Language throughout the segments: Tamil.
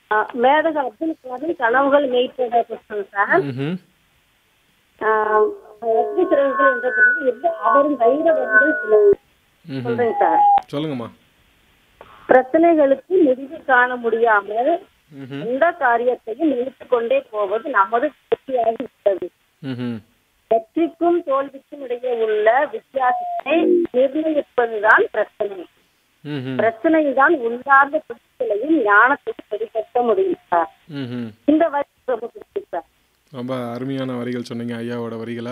ஆ, மேதக அப்துல் கலாம் கனவுகள் மெய்ப்பட புத்தகம் சார் ம்ஹும். ஆ, வெற்றி சிறகுகள் என்ற புத்தகம் இருந்து அவரும் தைரிய வரிகள் சில ம்ஹும். சொல்றேங்க சார் சொல்லுங்கம்மா பிரச்சனைகளுக்கு முடிவு காண முடியாமல் ம்ஹும். எந்த காரியத்தையும் நிறுத்திக் கொண்டே போவது நமது வெற்றியாக உள்ளது ம்ஹும். வெற்றிக்கும் தோல்விக்கும் இடையே உள்ள வித்தியாசத்தை நிர்ணயிப்பதுதான் பிரச்சனை ம்ஹும். பிரச்சனையில் தான் உள்ளார்ந்த புத்திகளையும் ஞானத்தையும் வெளிப்படுத்த முடியும் சார் ம்ஹும். இந்த வரி ரொம்ப பிடிக்கும் சார் ரொம்ப அருமையான வரிகள் சொன்னீங்க ஐயாவோட வரிகளை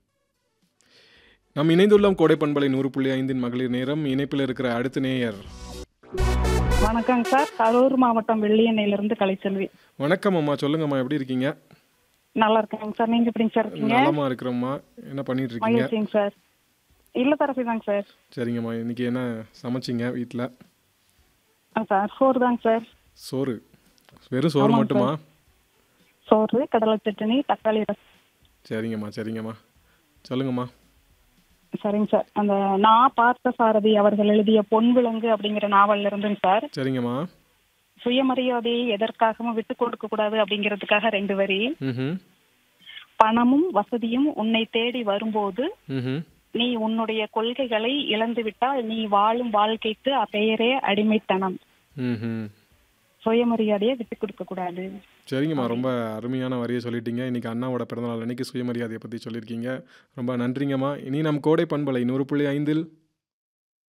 நாம் இணைந்துள்ளோம் கோடை பண்பலை நூறு புள்ளி ஐந்தின் மகளிர் நேரம் இணைப்பில் இருக்கிற அடுத்த நேயர் வணக்கங்க சார் கரூர் மாவட்டம் வெள்ளியண்ணையிலிருந்து கலைச்செல்வி வணக்கம் அம்மா சொல்லுங்கம்மா எப்படி இருக்கீங்க நல்லா இருக்கேங்க சார் நீங்க எப்படிங்க சார் இருக்கீங்க நலமா இருக்கிறோம்மா என்ன பண்ணிட்டு இருக்கீங்க மகிழ்ச்சிங்க சார் இல்லத்தரசி தாங்க சார் சரிங்கம்மா இன்னைக்கு என்ன சமைச்சிங்க வீட்டில் ஆ சார் சோறு தாங்க சார் சோறு வெறும் சோறு ஆமாங்க மட்டுமா சோறு கடலை சட்னி தக்காளி ரசம் சரிங்கம்மா சரிங்கம்மா சொல்லுங்கம்மா சரிங்க சார் அந்த நான் பார்த்த சாரதி அவர்கள் எழுதிய பொன் விலங்கு அப்படிங்கிற நாவல்ல இருந்துங்க சார் சரிங்கம்மா சுயமரியாதையை எதற்காகவும் விட்டு கொடுக்க கூடாது அப்படிங்கிறதுக்காக ரெண்டு வரி ம் பணமும் வசதியும் உன்னை தேடி வரும்போது ம் நீ உன்னுடைய கொள்கைகளை இழந்து விட்டால் நீ வாழும் வாழ்க்கைக்கு பெயரே அடிமைத்தனம் ம் சுயமரியாதையை விட்டு கொடுக்க கூடாது சரிங்கம்மா ரொம்ப அருமையான வரியை சொல்லிட்டீங்க இன்னைக்கு அண்ணாவோட பிறந்தநாள் அன்னைக்கு சுயமரியாதையை பற்றி சொல்லியிருக்கீங்க ரொம்ப நன்றிங்கம்மா இனி நம் கோடை பண்பலை நூறு புள்ளி ஐந்தில்